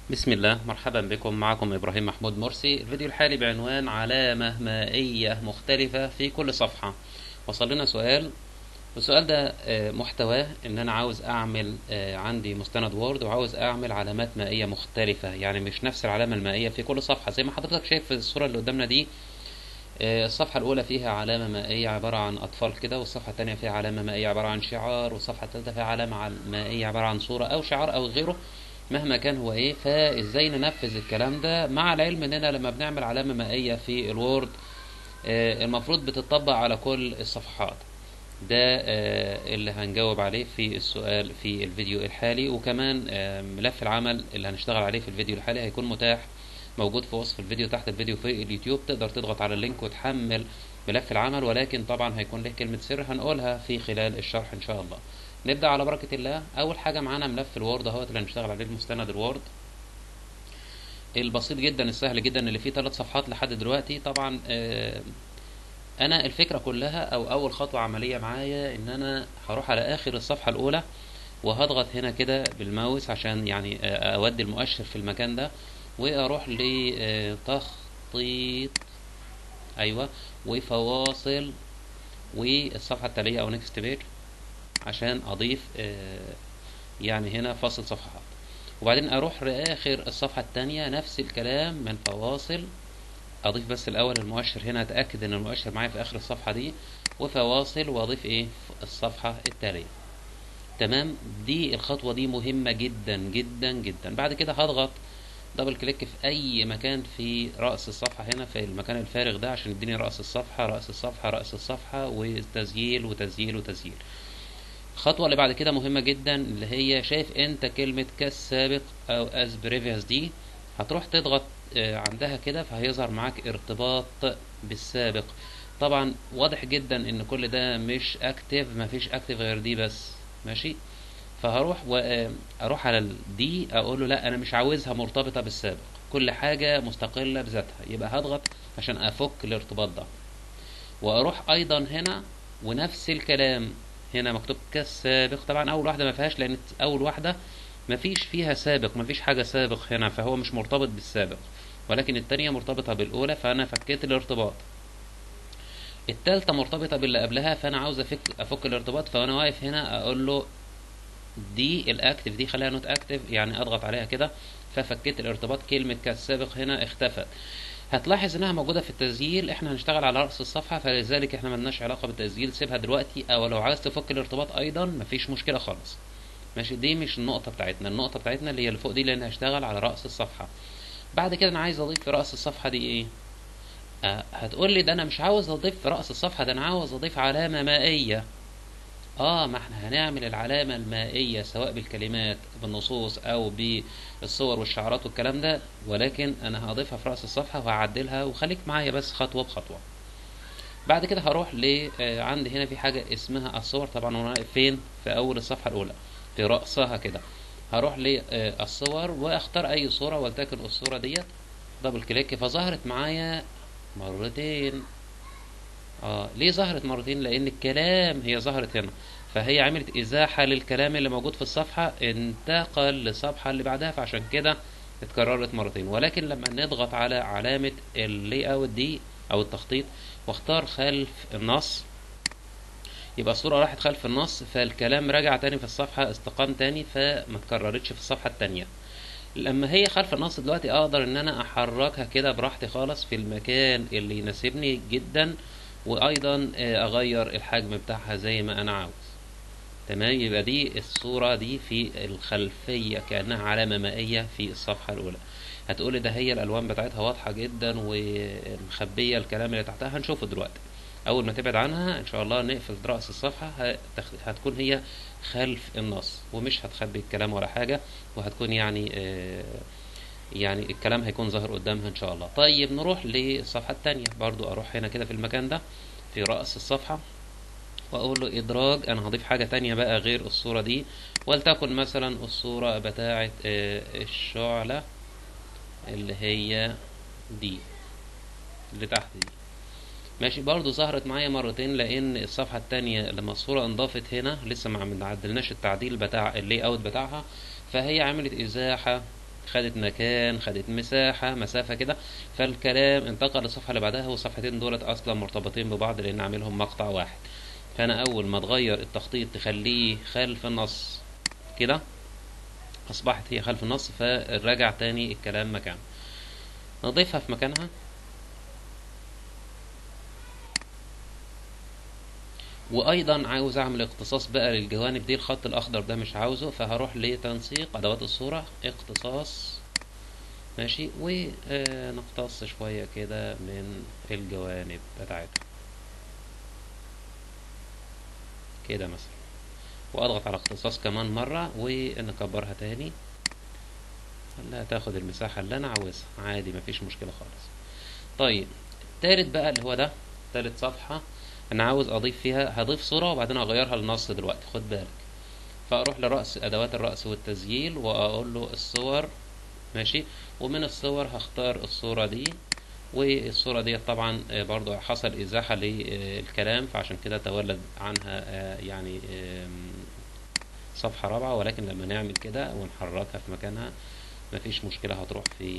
بسم الله مرحبا بكم معكم إبراهيم محمود مرسي الفيديو الحالي بعنوان علامة مائية مختلفة في كل صفحة وصل لنا سؤال السؤال ده آه، محتواه ان انا عاوز اعمل آه، عندي مستند وورد وعاوز اعمل علامات مائية مختلفة يعني مش نفس العلامة المائية في كل صفحة زي ما حضرتك شايف في الصورة اللي قدامنا دي آه، الصفحة الأولى فيها علامة مائية عبارة عن أطفال كده والصفحة التانية فيها علامة مائية عبارة عن شعار والصفحة التالتة فيها علامة عل- مائية عبارة عن صورة أو شعار أو غيره مهما كان هو إيه فإزاي ننفذ الكلام ده مع العلم إننا لما بنعمل علامة مائية في الوورد آه، المفروض بتطبق على كل الصفحات ده آه، اللي هنجاوب عليه في السؤال في الفيديو الحالي وكمان آه، ملف العمل اللي هنشتغل عليه في الفيديو الحالي هيكون متاح موجود في وصف الفيديو تحت الفيديو في اليوتيوب تقدر تضغط على اللينك وتحمل ملف العمل ولكن طبعا هيكون له كلمة سر هنقولها في خلال الشرح ان شاء الله نبدأ على بركة الله اول حاجة معانا ملف الوورد اهوت اللي هنشتغل عليه المستند الوورد البسيط جدا السهل جدا اللي فيه ثلاث صفحات لحد دلوقتي طبعا آه، انا الفكره كلها او اول خطوه عمليه معايا ان انا هروح على اخر الصفحه الاولى وهضغط هنا كده بالماوس عشان يعني آه، اودي المؤشر في المكان ده واروح لتخطيط ايوه وفواصل والصفحه التاليه او نيكست بيج عشان اضيف آه، يعني هنا فاصل صفحات وبعدين اروح لاخر الصفحه التانية نفس الكلام من فواصل اضيف بس الاول المؤشر هنا اتاكد ان المؤشر معايا في اخر الصفحه دي وفواصل واضيف ايه الصفحه التاليه تمام دي الخطوه دي مهمه جدا جدا جدا بعد كده هضغط دبل كليك في اي مكان في راس الصفحه هنا في المكان الفارغ ده عشان يديني راس الصفحه راس الصفحه راس الصفحه وتسجيل وتسجيل وتسجيل الخطوة اللي بعد كده مهمة جدا اللي هي شايف انت كلمة كالسابق او از بريفيوس دي هتروح تضغط آه، عندها كده فهيظهر معاك ارتباط بالسابق طبعا واضح جدا ان كل ده مش اكتف مفيش اكتف غير دي بس ماشي فهروح واروح على دي اقول له لا انا مش عاوزها مرتبطة بالسابق كل حاجة مستقلة بذاتها يبقى هضغط عشان افك الارتباط ده واروح ايضا هنا ونفس الكلام هنا مكتوب كالسابق طبعا اول واحده ما فيهاش لان اول واحده ما فيش فيها سابق ما فيش حاجه سابق هنا فهو مش مرتبط بالسابق ولكن التانية مرتبطة بالأولى فأنا فكيت الارتباط التالتة مرتبطة باللي قبلها فأنا عاوز أفك أفك الارتباط فأنا واقف هنا أقول له دي الأكتف دي خليها نوت أكتف يعني أضغط عليها كده ففكيت الارتباط كلمة كالسابق هنا اختفت هتلاحظ انها موجوده في التسجيل احنا هنشتغل على راس الصفحه فلذلك احنا ملناش علاقه بالتسجيل سيبها دلوقتي او لو عايز تفك الارتباط ايضا مفيش مشكله خالص ماشي دي مش النقطه بتاعتنا النقطه بتاعتنا اللي هي اللي فوق دي لان هشتغل على راس الصفحه بعد كده انا عايز اضيف في راس الصفحه دي ايه آه هتقول لي ده انا مش عاوز اضيف في راس الصفحه ده انا عاوز اضيف علامه مائيه اه ما احنا هنعمل العلامة المائية سواء بالكلمات بالنصوص او بالصور والشعارات والكلام ده ولكن انا هضيفها في رأس الصفحة وهعدلها وخليك معايا بس خطوة بخطوة بعد كده هروح ل آه، عندي هنا في حاجة اسمها الصور طبعا وانا واقف فين في اول الصفحة الاولى في رأسها كده هروح للصور واختار اي صورة ولتكن الصورة ديت دبل كليك فظهرت معايا مرتين اه ليه ظهرت مرتين لان الكلام هي ظهرت هنا فهي عملت ازاحه للكلام اللي موجود في الصفحه انتقل للصفحه اللي بعدها فعشان كده اتكررت مرتين ولكن لما نضغط على علامه اللي اوت دي او التخطيط واختار خلف النص يبقى الصورة راحت خلف النص فالكلام رجع تاني في الصفحة استقام تاني فما اتكررتش في الصفحة التانية لما هي خلف النص دلوقتي اقدر ان انا احركها كده براحتي خالص في المكان اللي يناسبني جدا وايضا آه، اغير الحجم بتاعها زي ما انا عاوز تمام يبقى دي الصورة دي في الخلفية كأنها علامة مائية في الصفحة الأولى هتقولي ده هي الألوان بتاعتها واضحة جدا ومخبية الكلام اللي تحتها هنشوفه دلوقتي أول ما تبعد عنها إن شاء الله نقفل رأس الصفحة هتخ- هتكون هي خلف النص ومش هتخبي الكلام ولا حاجة وهتكون يعني آه، يعني الكلام هيكون ظاهر قدامها ان شاء الله طيب نروح للصفحة التانية برضو اروح هنا كده في المكان ده في رأس الصفحة واقول له ادراج انا هضيف حاجة تانية بقى غير الصورة دي ولتكن مثلا الصورة بتاعة آه، الشعلة اللي هي دي اللي تحت دي ماشي برضو ظهرت معايا مرتين لان الصفحة التانية لما الصورة انضافت هنا لسه ما عدلناش التعديل بتاع اللي اوت بتاعها فهي عملت ازاحة خدت مكان خدت مساحة مسافة كده فالكلام انتقل للصفحة اللي بعدها والصفحتين دولت أصلا مرتبطين ببعض لأن عاملهم مقطع واحد فأنا أول ما تغير التخطيط تخليه خلف النص كده أصبحت هي خلف النص فرجع تاني الكلام مكانه نضيفها في مكانها وايضا عاوز اعمل اختصاص بقى للجوانب دي الخط الاخضر ده مش عاوزه فهروح لتنسيق ادوات الصورة اختصاص ماشي ونقتص شوية كده من الجوانب بتاعتها كده مثلا واضغط على اختصاص كمان مرة ونكبرها تاني خليها تاخد المساحة اللي انا عاوزها عادي مفيش مشكلة خالص طيب التالت بقى اللي هو ده تالت صفحة انا عاوز اضيف فيها هضيف صورة وبعدين اغيرها لنص دلوقتي خد بالك فاروح لرأس ادوات الرأس والتسجيل واقول له الصور ماشي ومن الصور هختار الصورة دي والصورة دي طبعا برضو حصل ازاحة للكلام فعشان كده تولد عنها يعني صفحة رابعة ولكن لما نعمل كده ونحركها في مكانها مفيش مشكلة هتروح في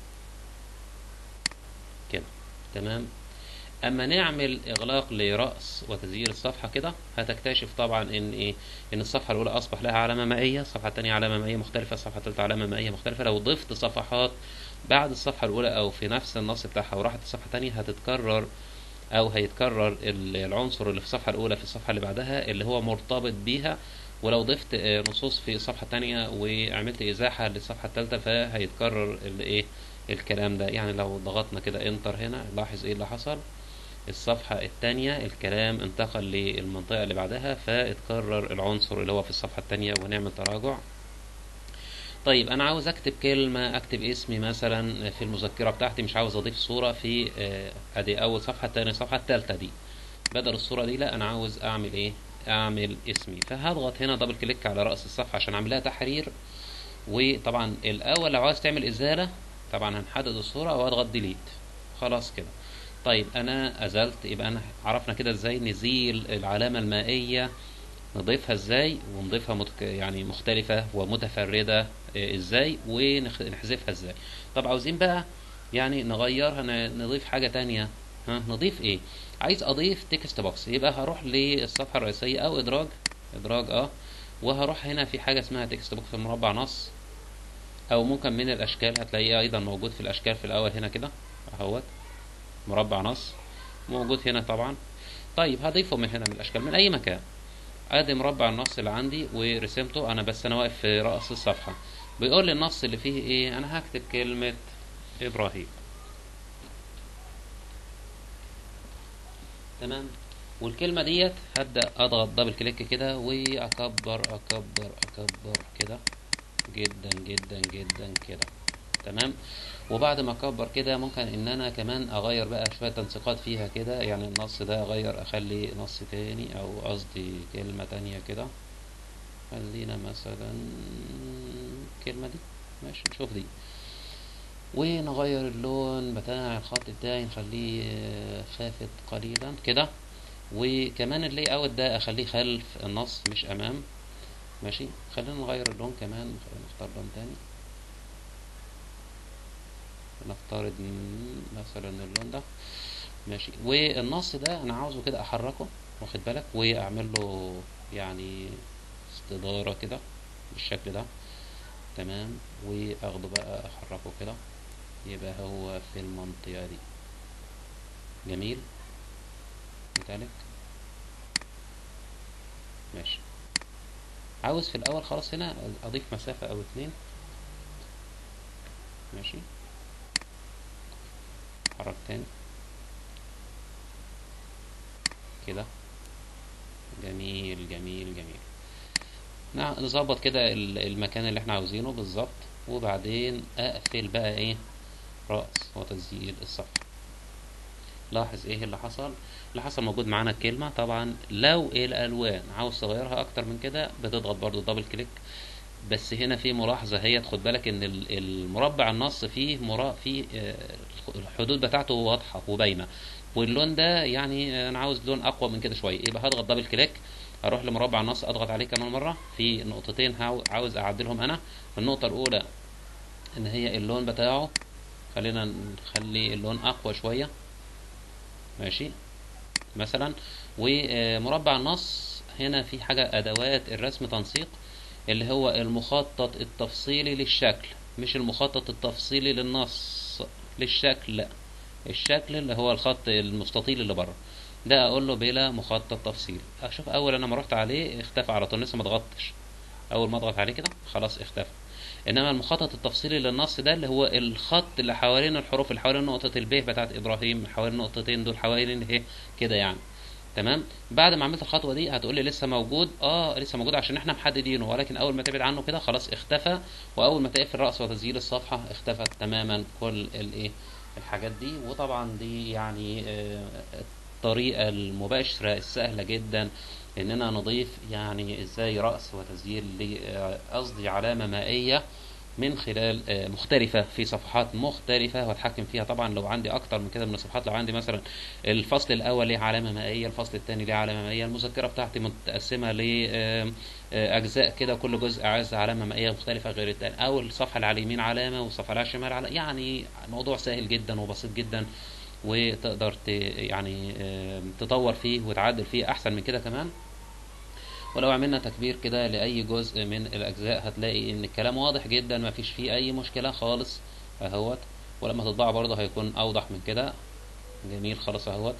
كده تمام اما نعمل اغلاق لرأس وتسجيل الصفحة كده هتكتشف طبعا ان ايه ان الصفحة الاولى اصبح لها علامة مائية الصفحة الثانية علامة مائية مختلفة الصفحة الثالثة علامة مائية مختلفة لو ضفت صفحات بعد الصفحة الاولى او في نفس النص بتاعها وراحت الصفحة الثانية هتتكرر او هيتكرر العنصر اللي في الصفحة الاولى في الصفحة اللي بعدها اللي هو مرتبط بيها ولو ضفت نصوص في الصفحة الثانية وعملت ازاحة للصفحة الثالثة فهيتكرر الايه الكلام ده يعني لو ضغطنا كده انتر هنا لاحظ ايه اللي حصل الصفحة التانية الكلام انتقل للمنطقة اللي بعدها فاتكرر العنصر اللي هو في الصفحة التانية ونعمل تراجع طيب انا عاوز اكتب كلمة اكتب اسمي مثلا في المذكرة بتاعتي مش عاوز اضيف صورة في ادي اول صفحة تاني صفحة التالتة دي بدل الصورة دي لا انا عاوز اعمل ايه اعمل اسمي فهضغط هنا دبل كليك على رأس الصفحة عشان اعمل لها تحرير وطبعا الاول لو عاوز تعمل ازالة طبعا هنحدد الصورة واضغط ديليت خلاص كده طيب انا ازلت يبقى انا عرفنا كده ازاي نزيل العلامة المائية نضيفها ازاي ونضيفها متك... يعني مختلفة ومتفردة ازاي ونحذفها ازاي طب عاوزين بقى يعني نغيرها نضيف حاجة تانية ها نضيف ايه عايز اضيف تكست بوكس يبقى هروح للصفحة الرئيسية او ادراج ادراج اه وهروح هنا في حاجة اسمها تكست بوكس في مربع نص او ممكن من الاشكال هتلاقيه ايضا موجود في الاشكال في الاول هنا كده اهوت مربع نص موجود هنا طبعا طيب هضيفه من هنا من الاشكال من اي مكان ادي مربع النص اللي عندي ورسمته انا بس انا واقف في راس الصفحه بيقول لي النص اللي فيه ايه انا هكتب كلمه ابراهيم تمام والكلمه ديت هبدا اضغط دبل كليك كده واكبر اكبر اكبر كده جدا جدا جدا كده تمام وبعد ما اكبر كده ممكن ان انا كمان اغير بقى شويه تنسيقات فيها كده يعني النص ده اغير اخلي نص تاني او قصدي كلمه تانية كده خلينا مثلا الكلمه دي ماشي نشوف دي ونغير اللون بتاع الخط بتاعي نخليه خافت قليلا كده وكمان اللي اوت ده اخليه خلف النص مش امام ماشي خلينا نغير اللون كمان خلينا نختار لون تاني نفترض مثلا اللون ده ماشي والنص ده انا عاوزه كده احركه واخد بالك واعمل له يعني استدارة كده بالشكل ده تمام واخده بقى احركه كده يبقى هو في المنطقة دي جميل متعلق ماشي عاوز في الاول خلاص هنا اضيف مسافة او اتنين ماشي حرك تاني كده جميل جميل جميل نظبط كده المكان اللي احنا عاوزينه بالظبط وبعدين اقفل بقى ايه رأس وتسجيل الصفحة لاحظ ايه اللي حصل اللي حصل موجود معانا الكلمة طبعا لو الالوان عاوز تغيرها اكتر من كده بتضغط برضو دبل كليك بس هنا في ملاحظة هي خد بالك ان المربع النص فيه مرا فيه الحدود بتاعته واضحة وباينة واللون ده يعني انا عاوز لون اقوى من كده شوية يبقى هضغط دبل كليك اروح لمربع النص اضغط عليه كمان مرة في نقطتين عاوز اعدلهم انا النقطة الاولى ان هي اللون بتاعه خلينا نخلي اللون اقوى شوية ماشي مثلا ومربع النص هنا في حاجة ادوات الرسم تنسيق اللي هو المخطط التفصيلي للشكل مش المخطط التفصيلي للنص للشكل الشكل اللي هو الخط المستطيل اللي بره ده اقول له بلا مخطط تفصيلي اشوف اول انا ما رحت عليه اختفى على طول لسه ما ضغطتش اول ما اضغط عليه كده خلاص اختفى انما المخطط التفصيلي للنص ده اللي هو الخط اللي حوالين الحروف اللي حوالين نقطة الب بتاعت ابراهيم حوالين النقطتين دول حوالين الايه كده يعني تمام بعد ما عملت الخطوه دي هتقول لي لسه موجود اه لسه موجود عشان احنا محددينه ولكن اول ما تبعد عنه كده خلاص اختفى واول ما تقفل الراس وتسجيل الصفحه اختفت تماما كل الايه الحاجات دي وطبعا دي يعني آه الطريقه المباشره السهله جدا اننا نضيف يعني ازاي راس وتسجيل قصدي علامه مائيه من خلال مختلفة في صفحات مختلفة واتحكم فيها طبعا لو عندي أكتر من كده من الصفحات لو عندي مثلا الفصل الأول ليه علامة مائية الفصل الثاني ليه علامة مائية المذكرة بتاعتي متقسمة لأجزاء كده كل جزء عايز علامة مائية مختلفة غير الثاني أو الصفحة اللي على اليمين علامة والصفحة اللي على الشمال علامة يعني موضوع سهل جدا وبسيط جدا وتقدر يعني تطور فيه وتعدل فيه أحسن من كده كمان ولو عملنا تكبير كده لأي جزء من الأجزاء هتلاقي إن الكلام واضح جدا ما فيش فيه أي مشكلة خالص أهوت ولما تطبعه برضه هيكون أوضح من كده جميل خلاص أهوت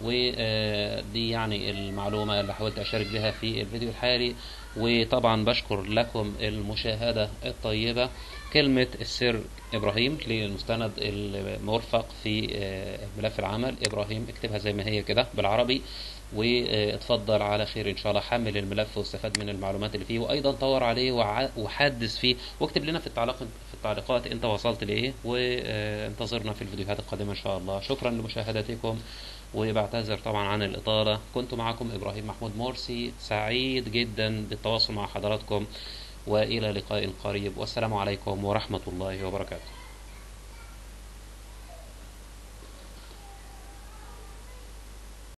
ودي يعني المعلومة اللي حاولت أشارك بها في الفيديو الحالي وطبعا بشكر لكم المشاهدة الطيبة كلمة السر إبراهيم للمستند المرفق في ملف العمل إبراهيم اكتبها زي ما هي كده بالعربي واتفضل على خير ان شاء الله حمل الملف واستفاد من المعلومات اللي فيه وايضا طور عليه وحدث فيه واكتب لنا في التعليق في التعليقات انت وصلت لايه وانتظرنا في الفيديوهات القادمه ان شاء الله شكرا لمشاهدتكم وبعتذر طبعا عن الاطاله كنت معكم ابراهيم محمود مرسي سعيد جدا بالتواصل مع حضراتكم والى لقاء قريب والسلام عليكم ورحمه الله وبركاته